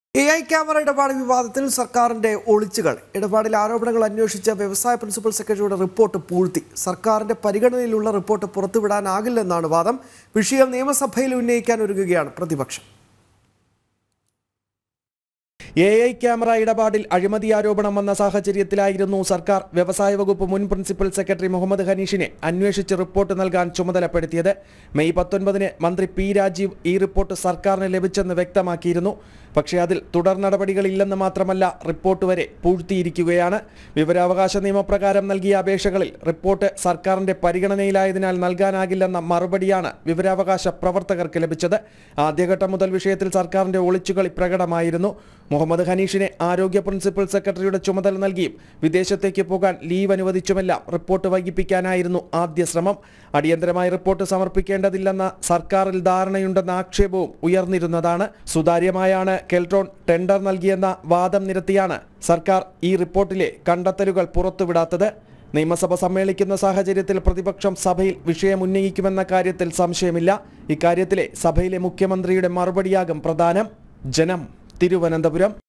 A I camera ഇടപാട് വിവാദത്തിൽ സർക്കാരിന്റെ ഒളിച്ചുകൾ ഇടപാടിൽ ആരോപണങ്ങൾ അന്വേഷിച്ച വ്യവസായ പ്രിൻസിപ്പൽ സെക്രട്ടറിയുടെ റിപ്പോർട്ട് പൂഴ്ത്തി സർക്കാരിന്റെ പരിഗണനയിലുള്ള റിപ്പോർട്ട് പുറത്തുവിടാനാകില്ലെന്നാണ് വാദം വിഷയം നിയമസഭയിൽ ഉന്നയിക്കാൻ ഒരുങ്ങുകയാണ് പ്രതിപക്ഷം എ ഐ ക്യാമറ ഇടപാടിൽ അഴിമതി ആരോപണം വന്ന സാഹചര്യത്തിലായിരുന്നു സർക്കാർ വ്യവസായ വകുപ്പ് മുൻ പ്രിൻസിപ്പൽ സെക്രട്ടറി മുഹമ്മദ് ഹനീഷിനെ അന്വേഷിച്ച് റിപ്പോർട്ട് നൽകാൻ ചുമതലപ്പെടുത്തിയത് മെയ് പത്തൊൻപതിന് മന്ത്രി പി രാജീവ് ഈ റിപ്പോർട്ട് സർക്കാരിന് ലഭിച്ചെന്ന് വ്യക്തമാക്കിയിരുന്നു പക്ഷേ അതിൽ തുടർ നടപടികളില്ലെന്ന് മാത്രമല്ല റിപ്പോർട്ട് വരെ പൂഴ്ത്തിയിരിക്കുകയാണ് വിവരാവകാശ നിയമപ്രകാരം നൽകിയ അപേക്ഷകളിൽ റിപ്പോർട്ട് സർക്കാരിന്റെ പരിഗണനയിലായതിനാൽ നൽകാനാകില്ലെന്ന മറുപടിയാണ് വിവരാവകാശ പ്രവർത്തകർക്ക് ലഭിച്ചത് ആദ്യഘട്ടം മുതൽ വിഷയത്തിൽ സർക്കാരിന്റെ ഒളിച്ചുകളി പ്രകടമായിരുന്നു മുഹമ്മദ് ഹനീഷിനെ ആരോഗ്യ പ്രിൻസിപ്പൽ സെക്രട്ടറിയുടെ ചുമതല നൽകിയും വിദേശത്തേക്ക് പോകാൻ ലീവ് അനുവദിച്ചുമെല്ലാം റിപ്പോർട്ട് വൈകിപ്പിക്കാനായിരുന്നു ആദ്യ ശ്രമം അടിയന്തരമായി റിപ്പോർട്ട് സമർപ്പിക്കേണ്ടതില്ലെന്ന സർക്കാരിൽ ധാരണയുണ്ടെന്ന ആക്ഷേപവും ഉയർന്നിരുന്നതാണ് സുതാര്യമായാണ് കെൽട്രോൺ ടെൻഡർ നൽകിയെന്ന വാദം നിരത്തിയാണ് സർക്കാർ ഈ റിപ്പോർട്ടിലെ കണ്ടെത്തലുകൾ പുറത്തുവിടാത്തത് നിയമസഭ സമ്മേളിക്കുന്ന സാഹചര്യത്തിൽ പ്രതിപക്ഷം സഭയിൽ വിഷയം ഉന്നയിക്കുമെന്ന കാര്യത്തിൽ സംശയമില്ല ഇക്കാര്യത്തിലെ സഭയിലെ മുഖ്യമന്ത്രിയുടെ മറുപടിയാകും പ്രധാനം ജനം തിരുവനന്തപുരം